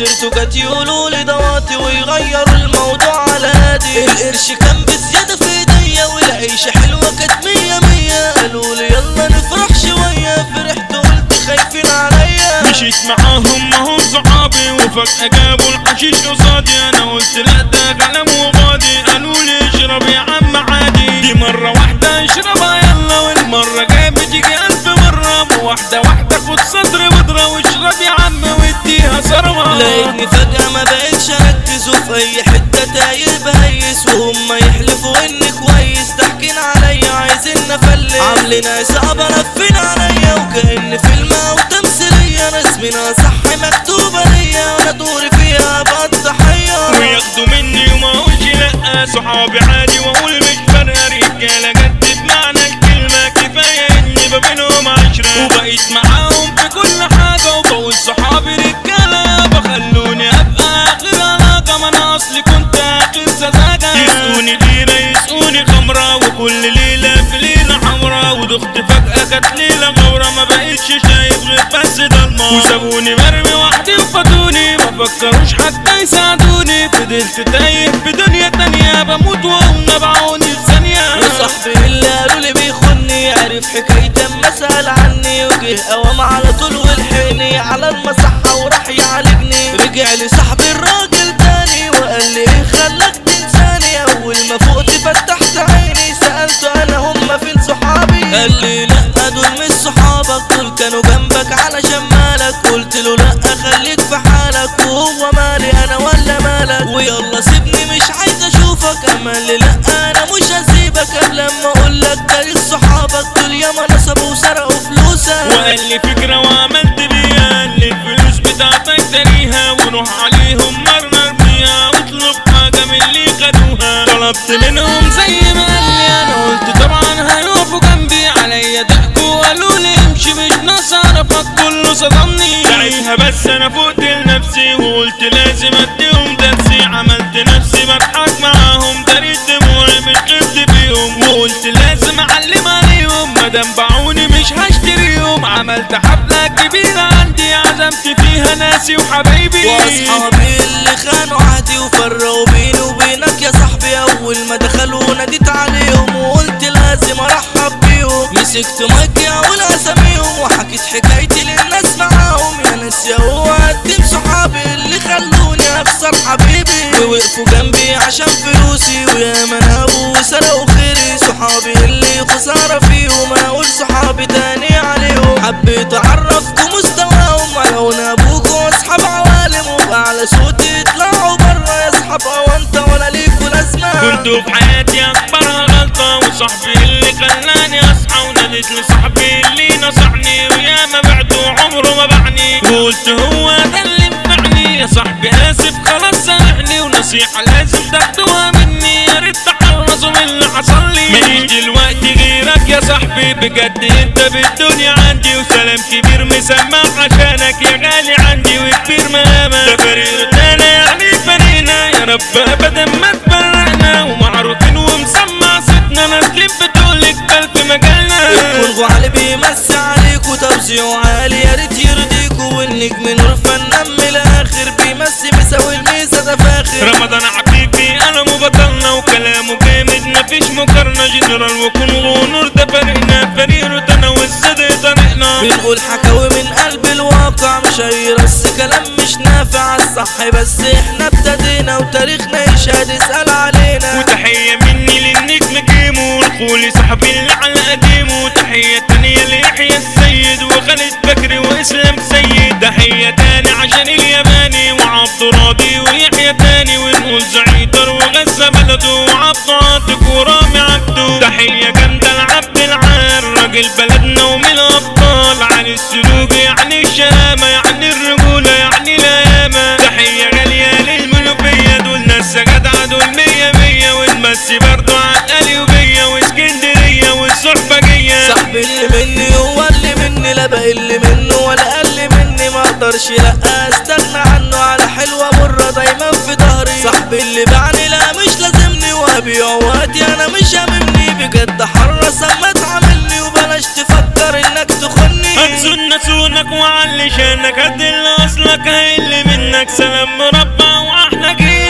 سيرته كانت يقولوا لي دواتي ويغيروا الموضوع على هادي القرش كان بزيادة في ايديا والعيشة حلوة كانت مية مية قالوا لي يلا نفرح شوية فرحت وقلت خايفين عليا مشيت معاهم ما هم صحابي وفجأة جابوا الحشيش قصادي انا قلت لا ده كلام وغادي قالوا لي اشرب يا عم عادي دي مرة واحدة اشربها يلا والمرة جاية بتيجي ألف مرة واحدة واحدة خد صدر بودرة واشرب يا عم واديها صرمة لقيتني فجأة ما بقتش اركز وفي اي حتة تايه بهيس وهم يحلفوا اني كويس ضحكين عليا عايزين افلس عاملين عصابة لفين عليا وكأن فيلم او تمثيلية رسمنا صح مكتوبة ليا وانا دوري فيها ابقى الضحية وياخدوا مني وما اقولش لا صحابي عادي واقول مش فارقه رجاله جد بمعنى الكلمه كفايه اني ببينهم عشره وبقيت معاهم في كل حاجه وبقول صحابي رجاله بخلوني ابقى اخر علاقه ما انا اصلي كنت اخر سذاجه يسقوني ليله يسقوني خمره وكل ليله في ليله حمرا ودخت فجاه كانت ليله غوره ما بقتش شايف غير بس ضلمه وسابوني مرمي وحدي وفاتوني ما فكروش حتى يساعدوني فضلت تايه في دنيا تانية بموت وهم باعوني في ثانية وصاحبي اللي قالوا لي بيخوني عرف حكايتي اما سأل عني وجه قوام على طول والحقني على المصحة وراح يعالجني رجع لي صاحبي الراجل تاني وقال لي ايه خلاك تنساني اول ما فقت فتحت عيني سألته انا هم فين صحابي قال لي لا دول مش صحابك دول كانوا جنبك علشان مالك قلت له لا خليك في حالك وهو مالي انا ولا مالك ويلا سيبني مش عايز اشوفك اما اللي لا انا مش هسيبك قبل ما اقول لك تاريخ صحابك دول ياما نصبوا وسرقوا فلوسك وقال لي فكرة وعملت بيها قال لي الفلوس بتاعتك تريها ونروح عليهم مرة ارميها واطلب حاجة من اللي خدوها طلبت منهم زي ما قال لي انا قلت طبعا هيقفوا جنبي عليا ضحكوا وقالوا لي امشي مش ناقص اعرفك كله صدمني ساعتها بس انا فقت لنفسي وقلت لازم اديهم درسي عملت نفسي بضحك معاهم داريت دموعي مش خفت فيهم وقلت لازم اعلم عليهم مادام باعوني مش هشتريهم عملت حفلة كبيرة عندي عزمت فيها ناسي وحبايبي واصحابي اللي خانوا عهدي وفرقوا بيني وبينك يا صاحبي اول ما دخلوا ناديت عليهم وقلت لازم ارحب بيهم مسكت مايكي اقول اساميهم وحكيت حكايتي للناس معاهم يا ناس يا هو قدم صحابي اللي خلوني اخسر حبيبي ووقفوا جنبي عشان فلوسي ويا منابوا وسرقوا خيري صحابي اللي خسارة فيهم اقول صحابي تاني عليهم حبيت اعرفكم مستواهم على ابوكم واصحاب عوالم وبأعلى صوتي يطلعوا برا يا اصحاب او انت ولا ليكوا لازمة كنت في حياتي اكبرها غلطة وصاحبي اللي خلاني اصحى وناديت لصاحبي اللي نصحني ويا ما بعته عمره ما باعني قلت هو ده اللي نفعني يا صاحبي اسف خلاص سامحني ونصيحة لازم تاخدوها مني يا ريت تحرصوا من اللي حصل لي ماليش دلوقتي غيرك يا صاحبي بجد انت بالدنيا عندي وسلام كبير مسمع عشانك يا غالي عندي وكبير مهامك ده فريقنا يعني فريقنا يا رب ابدا ما تفرقنا ومعروفين ومسمع صوتنا نازلين بتقولك بل في مجالنا الكل علي بيمسي عليكوا توزيعه عالي يا ريت يرضيكوا والنجم نور فنان من الاخر بيمسي مساوي الميزة ده فاخر رمضان حبيبي قلمه بطلنا وكلامه جامد مفيش مقارنة جنرال وكونغو نور ده فريقنا فريق روتانا والصدق طريقنا بنقول حكاوي من قلب الواقع مش هيرص كلام مش نافع الصح بس احنا ابتدينا وتاريخنا يشهد اسأل علينا وتحية مني للنجم كيمو والخولي صاحبي اللي على قديمه تحية تانية ليحيى السيد وخالد بكري واسلام سيد تحية تاني عشان اليماني وعبد راضي ويحيى تاني ونقول زعيدر وغزة بلده وعبد عاطف ورامي عبده تحية جامدة لعبد العال راجل بلدنا ومن الأبطال علي السلوك يعني الشهامة يعني الرجولة يعني الأيامة تحية غالية للمنوفية دول ناس جدعة دول مية مية والمسي برضو عن وبيا واسكندرية والصحبجية صاحبي اللي مني هو اللي مني لا بقل منه ولا قل مني ما اقدرش لا استغنى عنه على حلوة مرة دايما في ظهري صاحبي اللي باعني لا مش لازمني وابيع وقتي انا مش هاممني بجد حرص اما تعاملني وبلا بلاش تفكر انك تخني هتزن سونك وعلي شانك هدل اصلك هيل منك سلام مربع واحلى جيل